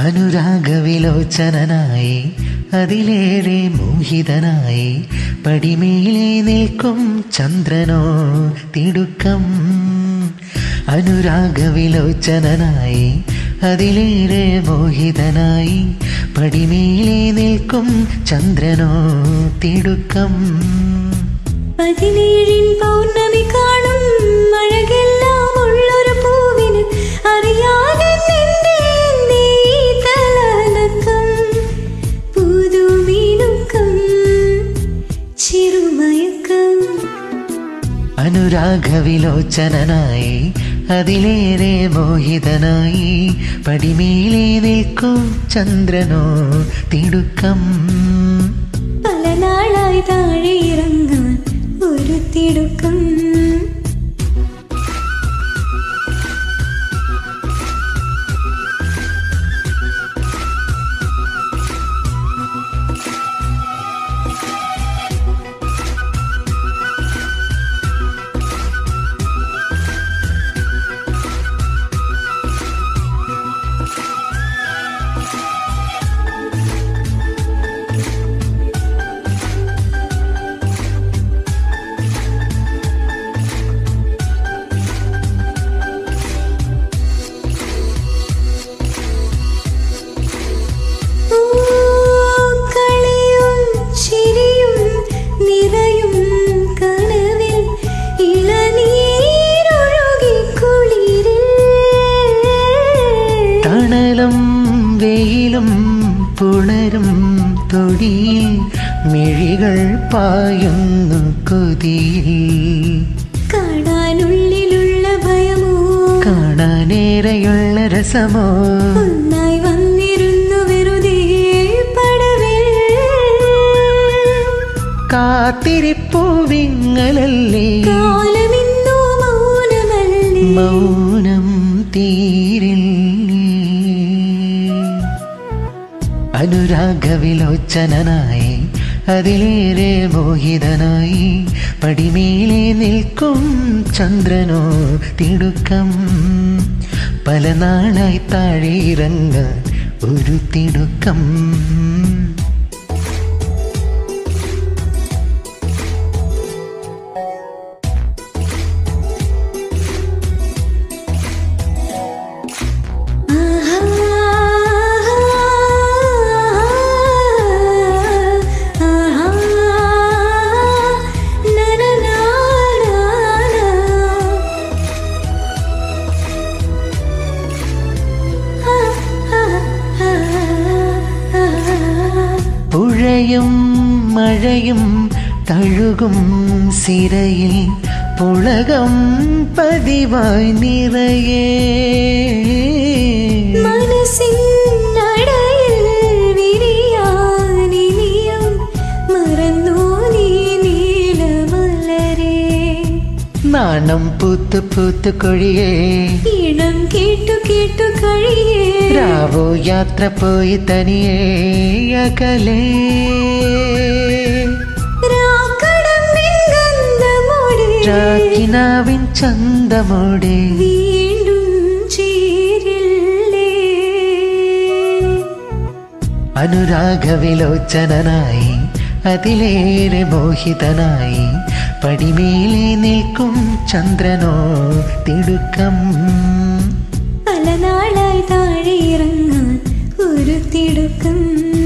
അനുരാഗവിലോചനായി അതിലേറെ മോഹിതനായി പടിമേലെ നിൽക്കും ചന്ദ്രനോ തിടുക്കം അനുരാഗവിലോചനായി അതിലേറെ മോഹിതനായി പടിമേലെ നിൽക്കും ചന്ദ്രനോ തിടുക്കം പതിനേഴിൻ പൗർണമി കാണും അഴകെല്ലാം ഉള്ളൊരു പൂവിന് അറിയാതെ നിന്നെ എന്നെ ഈ തലനക്കം പുതുമീനുക്കം ചിറുമയക്കം അനുരാഗവിലോചനായി അതിലേറെ മോഹിതനായി പടിമേലെ നിൽക്കും ചന്ദ്രനോ തിടുക്കം പല നാളായി താഴെ ഇറങ്ങാൻ ഒരു തിടുക്കം കളിയും ചിരിയും നിറയും കനവിൽ ഇളനീരൊഴുകി കുളിരിൽ തണലും വെയിലും പുണരും തൊടിയിൽ മിഴികൾ പായുന്നു കൊതിയിൽ കാണാനുള്ളിലുള്ള ഭയമോ കാണാനേറെയുള്ള രസമോ ഒന്നായി വന്നിരുന്നു വെറുതെ പടവിൽ കാത്തിരിപ്പൂ വിങ്ങലല്ലേ കാലമിന്നു മൗനമല്ലേ മൗനം തീരില്ലേ അനുരാഗവിലോചനായി അതിലേറെ മോഹിതനായി പടിമേലെ നിൽക്കും ചന്ദ്രനോ തിടുക്കം പല നാളായി താഴെ ഇറങ്ങാൻ ഒരു തിടുക്കം പുഴയും മഴയും തഴുകും സിരയിൽ പുളകം പതിവായി നിറയേ മനസ്സിനടയിൽ വിരിയാനിനിയും മറന്നു നീ നീലമലരേ നാണം പൂത്ത് പൂത്ത് കൊഴിയേ ഈണം കേട്ടു കേട്ടു കഴിയേ രാവോ യാത്ര പോയി തനിയേ അകലേ രാക്കടമ്പിൻ ഗന്ധമോടെ രാക്കിനാവിൻ ചന്തമോടെ വീണ്ടും ചേരില്ലേ അനുരാഗവിലോചനായി അതിലേറെ മോഹിതനായി പടിമേലെ നിൽക്കും ചന്ദ്രനോ തിടുക്കം പല നാളായി താഴെ ഇറങ്ങാൻ ഒരു തിടുക്കം